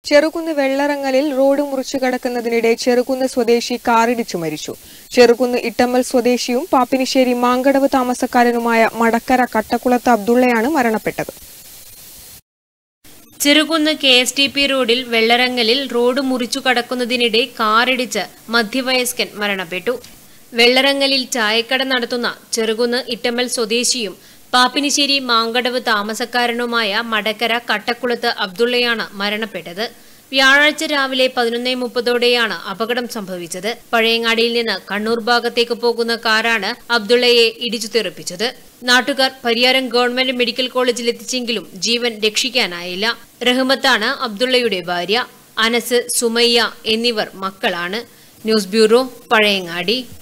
Cherukunnu വെള്ളറങ്ങലിൽ road മുറിച്ചു കടക്കുന്നതിനിടെ ചെറുകുന്ന് സ്വദേശി കാറിടിച്ചു മരിച്ചു ചെറുകുന്ന് ഇട്ടമ്മൽ സ്വദേശിയും പാപ്പിനിശ്ശേരി മാങ്കടവ് താമസക്കാരനുമായ മടക്കര കട്ടക്കുളത്ത് അബ്ദുള്ളയാണ് മരണപ്പെട്ടത് Cherukunnu K S T P റോഡിൽ വെള്ളറങ്ങലിൽ റോഡ് മുറിച്ചു കടക്കുന്നതിനിടെ കാറിടിച്ച് മധ്യവയസ്കൻ മരണപ്പെട്ടു വെള്ളറങ്ങലിൽ ചായക്കട നടത്തുന്ന ചെറുകുന്ന് ഇട്ടമ്മൽ സ്വദേശിയും പാപ്പിനിശ്ശേരി മാങ്കടവ് താമസക്കാരനുമായ മടക്കര കട്ടക്കുളത്ത് അബ്ദുള്ളയാണ് മരണപ്പെട്ടത് വ്യാഴാഴ്ച രാവിലെ പതിനൊന്നേ മുപ്പതോടെയാണ് അപകടം സംഭവിച്ചത് പഴയങ്ങാടിയിൽ നിന്ന് കണ്ണൂർ ഭാഗത്തേക്ക് പോകുന്ന കാറാണ് അബ്ദുള്ളയെ ഇടിച്ചു തെറിപ്പിച്ചത് നാട്ടുകാർ പരിയാരം ഗവൺമെന്റ് മെഡിക്കൽ കോളേജിൽ എത്തിച്ചെങ്കിലും ജീവൻ രക്ഷിക്കാനായില്ല റഹ്മത്താണ് അബ്ദുള്ളയുടെ ഭാര്യ അനസ് സുമയ്യ എന്നിവർ മക്കളാണ് ന്യൂസ് ബ്യൂറോ പഴയങ്ങാടി